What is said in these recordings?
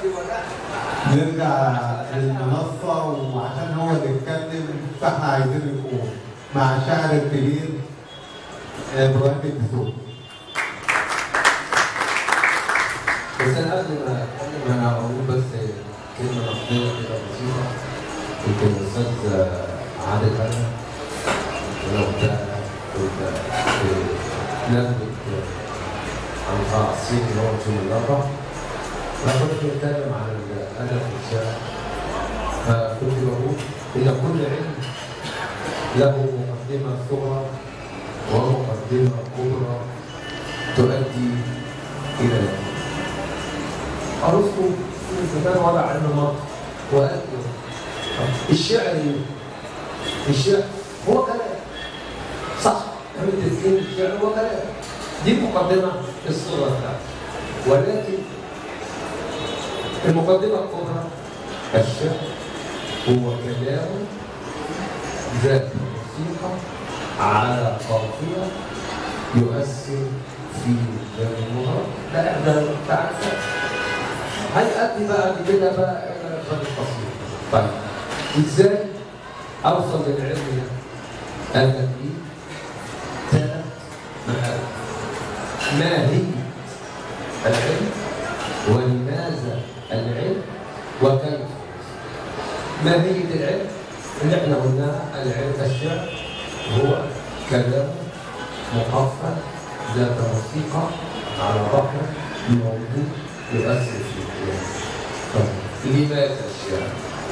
نرجع للمنصة وعشان هو اللي يتكلم فاحنا عايزين نقول مع الشاعر الكبير ابراهيم الدسوقي بس انا قبل ما قبل ما اقول بس كلمه نقديه كده بسيطه يمكن الاستاذ عادل انا ولو ده كنت في لجنه عن الصين اللي هو يوم الاربعاء فكنت بتكلم عن الادب والشعر فكنت بقول ان كل علم له مقدمه صغرى ومقدمه كبرى تؤدي الى العلم ارسطو في كان وضع علم المنطق وقال الشعر إيه؟ الشعر هو كلام صح عملت تسجيل الشعر هو كلام دي المقدمه الصغرى بتاعته ولكن المقدمه الكبرى الشعر هو كلام ذات موسيقى على قافيه يؤثر في جمهورها ده احدى تعرف هيأتي بقى كده بقى الى الفن القصير طيب ازاي اوصل للعلم ده؟ انا في ثلاث محاور ما هي العلم ولماذا العلم وكيف ماهية العلم اللي احنا قلناها العلم الشعر هو كلام مقفل ذات موسيقى على بحر موضوع يؤثر في الكلام طيب لماذا الشعر؟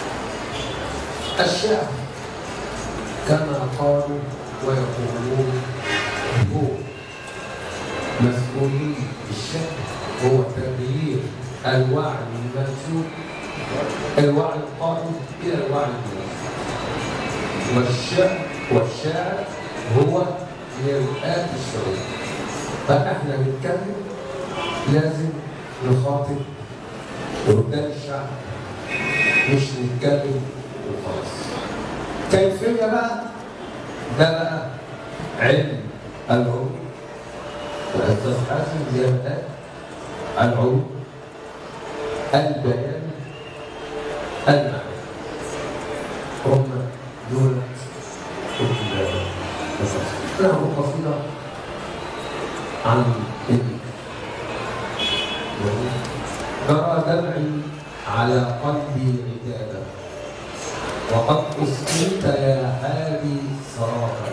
الشعر كما قالوا ويقولون هو مسؤولية الشعر هو تغيير الوعي المنسوب الوعي القائم إلى الوعي المنسوب والشعر والشاعر هو مرآة الشعور فاحنا نتكلم لازم نخاطب قدام الشعب مش نتكلم وخلاص كيفية بقى ده بقى علم العلوم الأستاذ حازم زي ما قال العلوم البيان المعنى هم دول نعم قصيدة عن ابنك جرى دمعي على قلبي عتابا وقد أسقيت يا حالي سرابا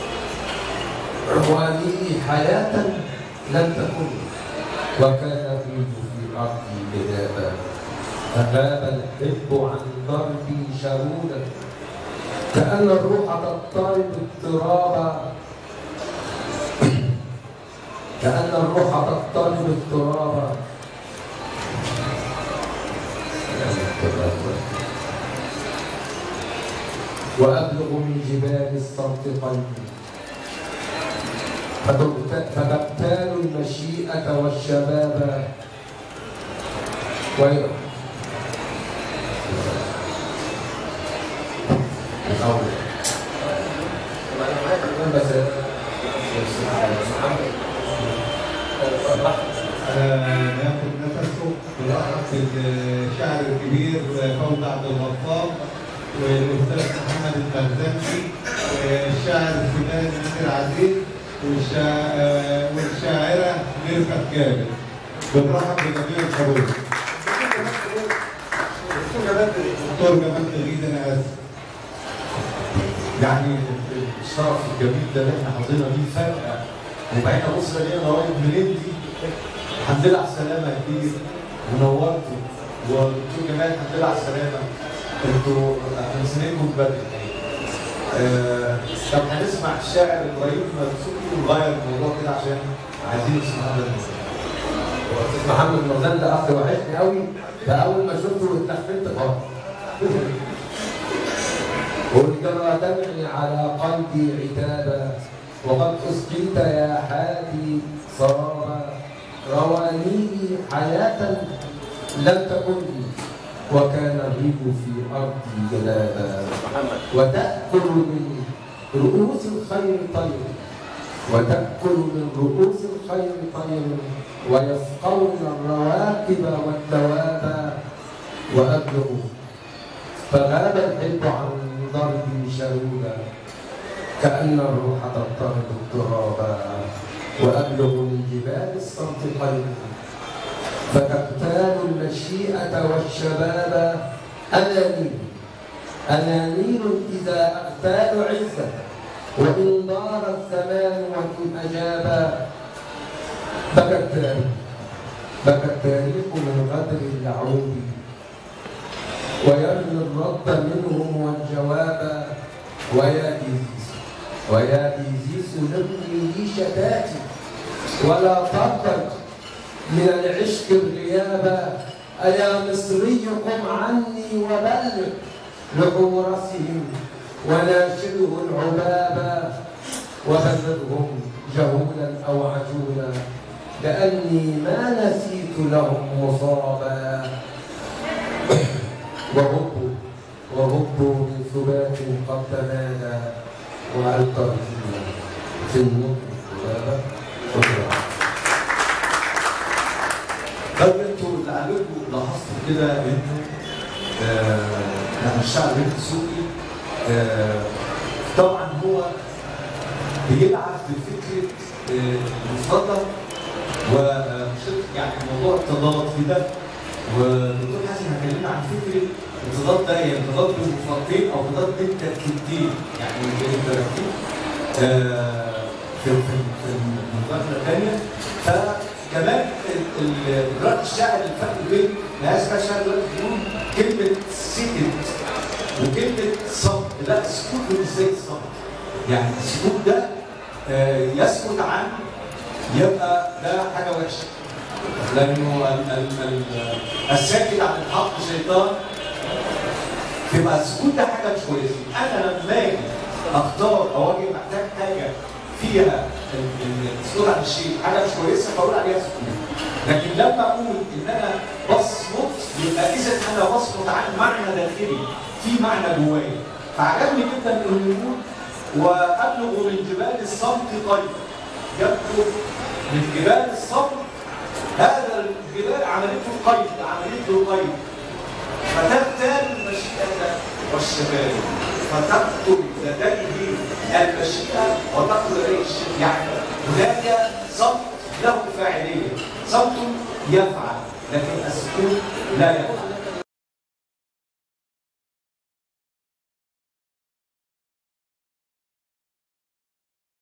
عنواني حياة لم تكن وكان فيه في أرضي كذابا فغاب الحب عن دربي شرودا كأن الروح تضطرب اضطرابا كأن الروح تضطرب اضطرابا وأبلغ من جبال الصمت قلبي فبغتال المشيئة والشباب ويرى الأول بس ناخد نفسه ونرحب بالشاعر الكبير فوزي عبد الغفار والاستاذ محمد البرزنجي والشاعر السوداني ناصر عزيز والشا- والشاعره ميرفت جابر بنرحب بجميع الحضور دكتور جمال تغييد انا اسف يعني الشرف الجميل ده اللي احنا حظينا بيه فجأة وبقينا بص لقينا قريب منين دي الحمد لله على السلامة كتير ونورتوا ودكتور جمال الحمد لله على السلامة انتوا احنا مستنيينكم بدري آه، طب هنسمع الشاعر ابراهيم مرزوقي ونغير الموضوع كده عشان عايزين نسمع هذا الموضوع أستاذ محمد مرزان ده أخ وحشني قوي فأول ما شفته اتلفت خالص قل جرى دمعي على قلبي عتابا وقد أسقيت يا حادي سرابا روانيه حياة لم تكن لي وكان الريح في أرضي جلابا وتأكل من رؤوس الخير طير وتأكل من رؤوس الخير طير ويسقون الرواكب والدواب وأبلغ فغاب الحب عن ضربي شرودا كأن الروح تضطرب اضطرابا وأبلغ من جبال الصمت قلبي فتقتال المشيئة والشباب أنانيل أنانيل إذا أغتال عزة وإن دار الزمان وإن أجاب بكى التاريخ بكى التاريخ من غدر اليعوب ويرمي الرد منهم والجواب ويا إيزيس ويا إيزيس نبني لي شتاتي ولا ترتج من العشق الغيابا أيا مصري قم عني وبلغ لحورسهم وناشده العبابا وبلغهم جهولا أو عجولا لأني ما نسيت لهم مصابا وهبوا وهبوا من ثبات قد تمادى وهل ترجون في النطق ثبابا شكرا طيب انتوا لعلكم لاحظتوا كده انه آه، يعني الشعب السوري آه، طبعا هو بيلعب بفكره آه، المفردة ومش يعني موضوع التضاد في ده والدكتور حسن هكلمنا عن فكره التضاد ده يعني تضاد بين مفردتين او تضاد بين تركيبتين يعني بين تركيب آه، في في في المذاكره الثانيه فكمان ال- ال- دلوقتي الشاعر الفرق بين ناس بقى الشاعر دلوقتي بيقول كلمه سكت وكلمه صمت لا السكوت مش زي الصمت يعني السكوت ده آه، يسكت عن يبقى ده حاجه وحشه لانه ال- ال- ال- الساكت عن الحق شيطان يبقى السكوت ده حاجه مش كويسه انا لما اجي اختار او اجي محتاج حاجه فيها ال- ال- السكوت عن الشيء حاجه مش كويسه فاقول عليها سكوت لكن لما اقول ان انا بصمت يبقى اذا انا بصمت عن معنى داخلي في معنى جوايا فعجبني جدا انه يقول وابلغ من جبال الصمت طيب يبلغ من جبال الصمت هذا الجبال عملته قيد عملته قيد فتبتل المشيئة والشباب فتقتل لديه المشيئة وتقتل لديه الشيء يعني هناك صمت له فاعلية صمت يفعل لكن السكوت لا يفعل